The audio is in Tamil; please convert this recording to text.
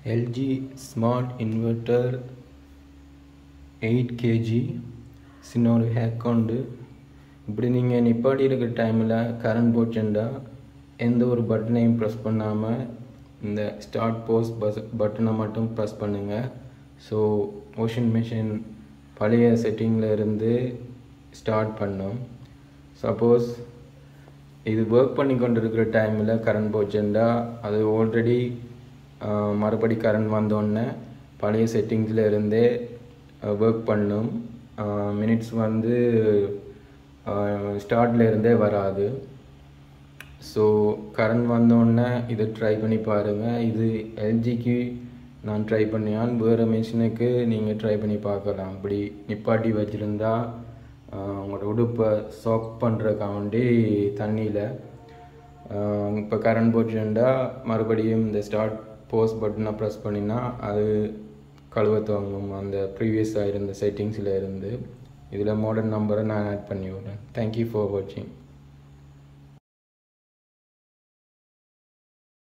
LG smart inverter eight KG சின்ன ஒரு ஹேக் உண்டு இப்படி நீங்கள் நிப்பாட்டி இருக்கிற டைமில் கரண்ட் போச்சுண்டா எந்த ஒரு பட்டனையும் ப்ரெஸ் பண்ணாமல் இந்த ஸ்டார்ட் போஸ்ட் பஸ் பட்டனை மட்டும் ப்ரெஸ் பண்ணுங்கள் ஸோ வாஷிங் மிஷின் பழைய செட்டிங்கில் இருந்து ஸ்டார்ட் பண்ணும் சப்போஸ் இது ஒர்க் பண்ணி கொண்டு இருக்கிற டைமில் கரண்ட் போச்சுண்டா அது ஆல்ரெடி மறுபடி கரண்ட் வந்தோடனே பழைய செட்டிங்ஸில் இருந்தே ஒர்க் பண்ணும் மினிட்ஸ் வந்து ஸ்டார்ட்ல இருந்தே வராது ஸோ கரண்ட் வந்தோடனே இதை ட்ரை பண்ணி பாருங்கள் இது எல்ஜிக்கு நான் ட்ரை பண்ணியான் வேறு மிஷினுக்கு நீங்கள் ட்ரை பண்ணி பார்க்கலாம் இப்படி நிப்பாட்டி வச்சுருந்தா உங்களோட உடுப்பை சாக் பண்ணுறக்காண்டி தண்ணியில் இப்போ கரண்ட் போச்சுண்டா மறுபடியும் இந்த ஸ்டார்ட் போஸ்ட் பட்டனை ப்ரெஸ் பண்ணினா அது கழுவ துவங்கும் அந்த ப்ரீவியஸாக இருந்த செட்டிங்ஸில் இருந்து இதில் மாடர்ன் நம்பரை நான் ஆட் பண்ணி விட்றேன் தேங்க்யூ ஃபார் வாட்சிங்